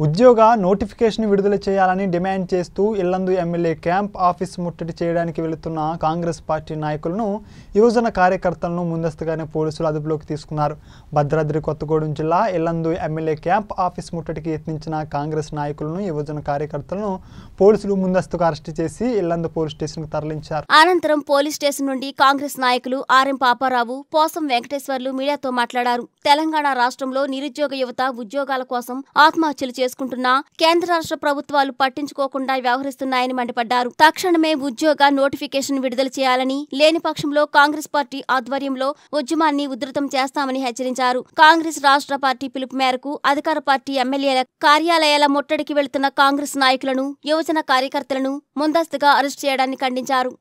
ఉద్యోగ నోటిఫికేషన్ విడుదల చేయాలని డిమాండ్ చేస్తూ ఇల్లందు ఎమ్మెల్యే క్యాంప్ ఆఫీస్ ముట్టడి చేయడానికి వెళుతున్న కాంగ్రెస్ పార్టీ నాయకులను యువజన కార్యకర్తలను ముందస్తుగానే పోలీసులు అదుపులోకి తీసుకున్నారు భద్రాద్రి కొత్తగూడెం జిల్లా ఇల్లందు ఎమ్మెల్యే క్యాంప్ ఆఫీస్ ముట్టడికి యత్నించిన కాంగ్రెస్ నాయకులను యువజన కార్యకర్తలను పోలీసులు ముందస్తుగా అరెస్టు చేసి ఇల్లందు పోలీస్ స్టేషన్కు తరలించారు అనంతరం పోలీస్ స్టేషన్ నుండి కాంగ్రెస్ నాయకులు ఆర్ఎం పాపారావు పోసం వెంకటేశ్వర్లు మీడియాతో మాట్లాడారు తెలంగాణ రాష్ట్రంలో నిరుద్యోగ యువత ఉద్యోగాల కోసం ఆత్మహత్యలు చేసుకుంటున్నా కేంద్ర రాష్ట్ర ప్రభుత్వాలు పట్టించుకోకుండా వ్యవహరిస్తున్నాయని మండిపడ్డారు తక్షణమే ఉద్యోగ నోటిఫికేషన్ విడుదల చేయాలని లేని పక్షంలో కాంగ్రెస్ పార్టీ ఆధ్వర్యంలో ఉద్యమాన్ని ఉధృతం చేస్తామని హెచ్చరించారు కాంగ్రెస్ రాష్ట్ర పార్టీ పిలుపు మేరకు అధికార పార్టీ ఎమ్మెల్యేల కార్యాలయాల ముట్టడికి వెళ్తున్న కాంగ్రెస్ నాయకులను యువజన కార్యకర్తలను ముందస్తుగా అరెస్ట్ చేయడాన్ని ఖండించారు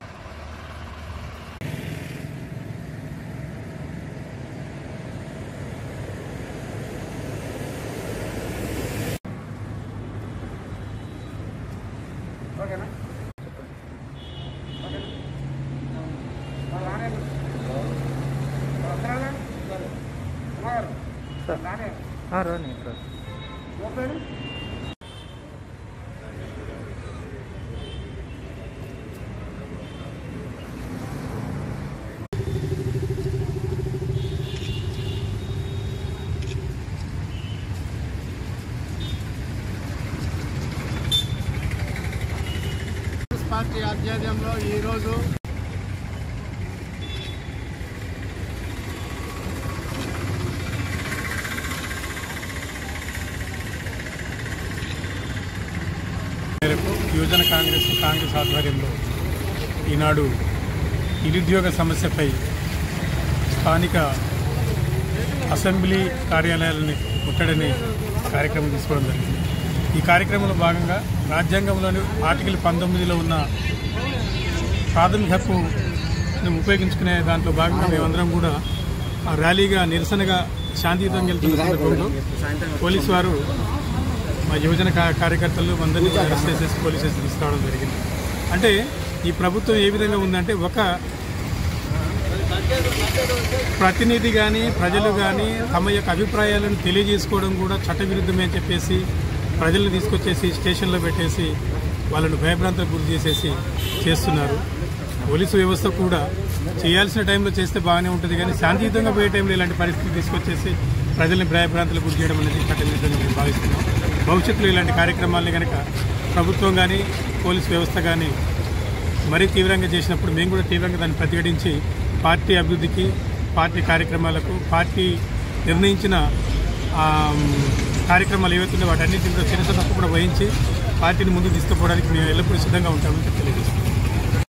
రాని సార్ కాంగ్రెస్ పార్టీ ఆధ్వర్యంలో ఈరోజు మేరకు యువజన కాంగ్రెస్ కాంగ్రెస్ ఆధ్వర్యంలో ఈనాడు నిరుద్యోగ సమస్యపై స్థానిక అసెంబ్లీ కార్యాలయాలని ముట్టడని కార్యక్రమం తీసుకోవడం జరిగింది ఈ కార్యక్రమంలో భాగంగా రాజ్యాంగంలోని ఆర్టికల్ పంతొమ్మిదిలో ఉన్న ప్రాథమిక హక్కుని ఉపయోగించుకునే దాంట్లో భాగంగా మేమందరం కూడా ఆ ర్యాలీగా నిరసనగా శాంతియుతంగా వెళ్తున్న సందర్భంలో పోలీసు వారు మా యువజన కా- కార్యకర్తలు అందరినీ కూడా అరెస్ట్ చేసేసి పోలీస్ స్టేషన్ తీసుకురావడం జరిగింది అంటే ఈ ప్రభుత్వం ఏ విధంగా ఉందంటే ఒక ప్రతినిధి కానీ ప్రజలు కానీ తమ యొక్క అభిప్రాయాలను తెలియజేసుకోవడం కూడా చట్టవిరుద్ధమే అని చెప్పేసి ప్రజలను తీసుకొచ్చేసి స్టేషన్లో పెట్టేసి వాళ్ళను భయభ్రాంతలకు గురి చేసేసి చేస్తున్నారు పోలీసు వ్యవస్థ కూడా చేయాల్సిన టైంలో చేస్తే బాగానే ఉంటుంది కానీ శాంతియుతంగా పోయే టైంలో ఇలాంటి పరిస్థితులు తీసుకొచ్చేసి ప్రజల్ని భయభ్రాంతులకు గురి చేయడం అనేది చట్టవిరుద్ధంగా మేము భావిస్తున్నాం భవిష్యత్తులో ఇలాంటి కార్యక్రమాలని కనుక ప్రభుత్వం కానీ పోలీస్ వ్యవస్థ కానీ మరీ తీవ్రంగా చేసినప్పుడు మేము కూడా తీవ్రంగా దాన్ని ప్రతిఘటించి పార్టీ అభివృద్ధికి పార్టీ కార్యక్రమాలకు పార్టీ నిర్ణయించిన ఆ, కార్యక్రమాలు ఏవైతుందో వాటన్నిటిని కూడా చిరస తప్పకుండా వహించి పార్టీని ముందుకు తీసుకుపోవడానికి మేము ఎల్లప్పుడూ సిద్ధంగా ఉంటామని తెలియజేస్తున్నాం